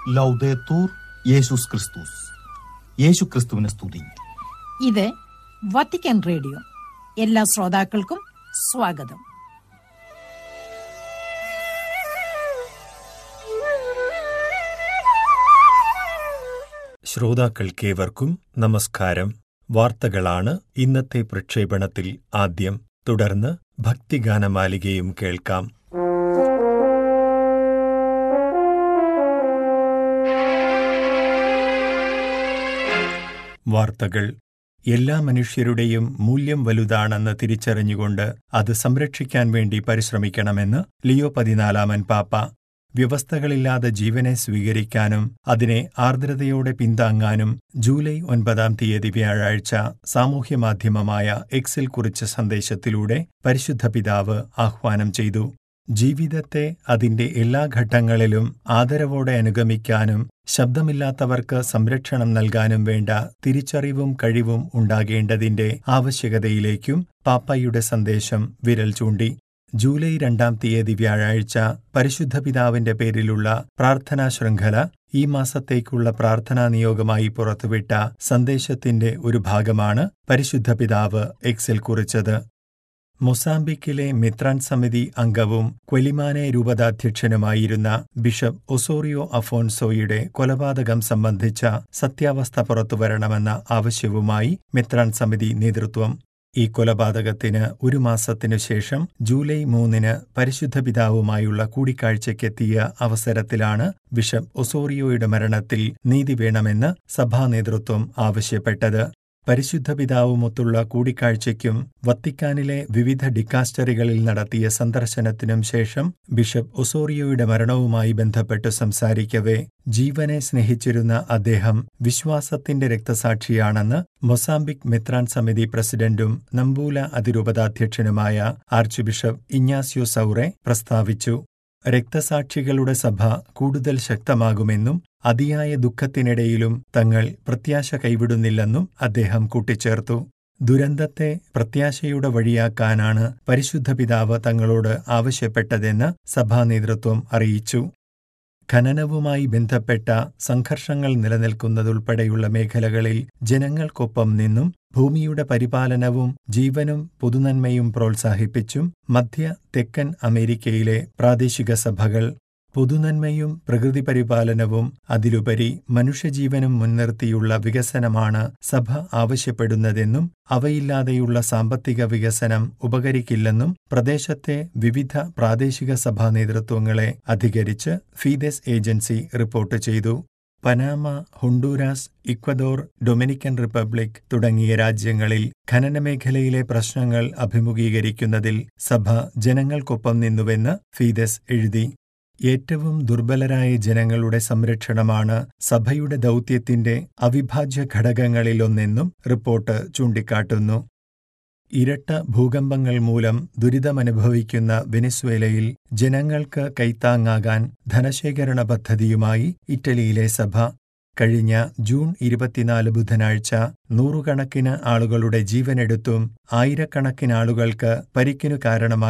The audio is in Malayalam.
ലൗദേത്തൂർ യേശുസ് ക്രിസ്തുസ് യേശു ക്രിസ്തുവിനെ സ്തുതി ഇത് വത്തിക്കാൻ റേഡിയോ എല്ലാ ശ്രോതാക്കൾക്കും സ്വാഗതം ശ്രോതാക്കൾക്കേവർക്കും നമസ്കാരം വാർത്തകളാണ് ഇന്നത്തെ പ്രക്ഷേപണത്തിൽ ആദ്യം തുടർന്ന് ഭക്തിഗാനമാലികയും കേൾക്കാം വാർത്തകൾ എല്ലാ മനുഷ്യരുടെയും മൂല്യം വലുതാണെന്ന് തിരിച്ചറിഞ്ഞുകൊണ്ട് അത് സംരക്ഷിക്കാൻ വേണ്ടി പരിശ്രമിക്കണമെന്ന് ലിയോ പതിനാലാമൻ പാപ്പ വ്യവസ്ഥകളില്ലാതെ ജീവനെ സ്വീകരിക്കാനും അതിനെ ആർദ്രതയോടെ പിന്താങ്ങാനും ജൂലൈ ഒൻപതാം തീയതി വ്യാഴാഴ്ച സാമൂഹ്യമാധ്യമമായ എക്സിൽ കുറിച്ച സന്ദേശത്തിലൂടെ പരിശുദ്ധ പിതാവ് ആഹ്വാനം ചെയ്തു ജീവിതത്തെ അതിന്റെ എല്ലാ ഘട്ടങ്ങളിലും ആദരവോടെ അനുഗമിക്കാനും ശബ്ദമില്ലാത്തവർക്ക് സംരക്ഷണം നൽകാനും വേണ്ട തിരിച്ചറിവും കഴിവും ഉണ്ടാകേണ്ടതിന്റെ ആവശ്യകതയിലേക്കും പാപ്പയുടെ സന്ദേശം വിരൽ ചൂണ്ടി ജൂലൈ രണ്ടാം തീയതി വ്യാഴാഴ്ച പരിശുദ്ധ പിതാവിന്റെ പേരിലുള്ള പ്രാർത്ഥനാ ശൃംഖല ഈ മാസത്തേക്കുള്ള പ്രാർത്ഥനാ നിയോഗമായി പുറത്തുവിട്ട സന്ദേശത്തിന്റെ ഒരു ഭാഗമാണ് പരിശുദ്ധ പിതാവ് എക്സിൽ കുറിച്ചത് മൊസാംബിക്കിലെ മിത്രാൻ സമിതി അംഗവും ക്വലിമാനെ രൂപതാധ്യക്ഷനുമായിരുന്ന ബിഷപ്പ് ഒസോറിയോ അഫോൻസോയുടെ കൊലപാതകം സംബന്ധിച്ച സത്യാവസ്ഥ പുറത്തുവരണമെന്ന ആവശ്യവുമായി മിത്രാൻ സമിതി നേതൃത്വം ഈ കൊലപാതകത്തിന് ഒരു മാസത്തിനു ശേഷം ജൂലൈ മൂന്നിന് പരിശുദ്ധ പിതാവുമായുള്ള കൂടിക്കാഴ്ചയ്ക്കെത്തിയ അവസരത്തിലാണ് ബിഷപ്പ് ഒസോറിയോയുടെ മരണത്തിൽ നീതി വേണമെന്ന് സഭാ നേതൃത്വം ആവശ്യപ്പെട്ടത് പരിശുദ്ധ പിതാവുമൊത്തുള്ള കൂടിക്കാഴ്ചയ്ക്കും വത്തിക്കാനിലെ വിവിധ ഡിക്കാസ്റ്ററികളിൽ നടത്തിയ സന്ദർശനത്തിനും ശേഷം ബിഷപ്പ് ഒസോറിയോയുടെ മരണവുമായി ബന്ധപ്പെട്ട് സംസാരിക്കവേ ജീവനെ സ്നേഹിച്ചിരുന്ന അദ്ദേഹം വിശ്വാസത്തിന്റെ രക്തസാക്ഷിയാണെന്ന് മൊസാംബിക് മെത്രാൻ സമിതി പ്രസിഡന്റും നമ്പൂല അതിരൂപതാധ്യക്ഷനുമായ ആർച്ച് ബിഷപ്പ് ഇഞ്ഞാസ്യോ സൗറെ പ്രസ്താവിച്ചു രക്തസാക്ഷികളുടെ സഭ കൂടുതൽ ശക്തമാകുമെന്നും അതിയായ ദുഃഖത്തിനിടയിലും തങ്ങൾ പ്രത്യാശ കൈവിടുന്നില്ലെന്നും അദ്ദേഹം കൂട്ടിച്ചേർത്തു ദുരന്തത്തെ പ്രത്യാശയുടെ വഴിയാക്കാനാണ് പരിശുദ്ധ പിതാവ് തങ്ങളോട് ആവശ്യപ്പെട്ടതെന്ന് സഭാ നേതൃത്വം അറിയിച്ചു ഖനനവുമായി ബന്ധപ്പെട്ട സംഘർഷങ്ങൾ നിലനിൽക്കുന്നതുൾപ്പെടെയുള്ള മേഖലകളിൽ ജനങ്ങൾക്കൊപ്പം നിന്നും ഭൂമിയുടെ പരിപാലനവും ജീവനും പൊതുനന്മയും പ്രോത്സാഹിപ്പിച്ചും മധ്യ തെക്കൻ അമേരിക്കയിലെ പ്രാദേശിക സഭകൾ പൊതുനന്മയും പ്രകൃതി പരിപാലനവും അതിലുപരി മനുഷ്യജീവനും മുൻനിർത്തിയുള്ള വികസനമാണ് സഭ ആവശ്യപ്പെടുന്നതെന്നും അവയില്ലാതെയുള്ള സാമ്പത്തിക വികസനം ഉപകരിക്കില്ലെന്നും പ്രദേശത്തെ വിവിധ പ്രാദേശിക സഭാ നേതൃത്വങ്ങളെ അധികരിച്ച് ഫീദെസ് ഏജൻസി റിപ്പോർട്ട് ചെയ്തു Panama Honduras Ecuador Dominican Republic തുടങ്ങിയ രാജ്യങ്ങളിൽ ഖനനമേഖലയിലെ പ്രശ്നങ്ങൾ അഭിമുഖീകരിക്കുന്നതിൽ സഭ ജനങ്ങൾക്കൊപ്പം നിന്നുവെന്ന് ഫീദസ് എഴുതി ഏറ്റവും ദുർബലരായ ജനങ്ങളുടെ സംരക്ഷണമാണ് സഭയുടെ ദൗത്യത്തിന്റെ അവിഭാജ്യ ഘടകങ്ങളിലൊന്നെന്നും റിപ്പോർട്ട് ചൂണ്ടിക്കാട്ടുന്നു ഇരട്ട ഭൂകമ്പങ്ങൾ മൂലം ദുരിതമനുഭവിക്കുന്ന വെനിസ്വേലയിൽ ജനങ്ങൾക്ക് കൈത്താങ്ങാകാൻ ധനശേഖരണ പദ്ധതിയുമായി ഇറ്റലിയിലെ സഭ കഴിഞ്ഞ ജൂൺ ഇരുപത്തിനാല് ബുധനാഴ്ച നൂറുകണക്കിന് ആളുകളുടെ ജീവനെടുത്തും ആയിരക്കണക്കിന് ആളുകൾക്ക് പരിക്കിനു കാരണമായി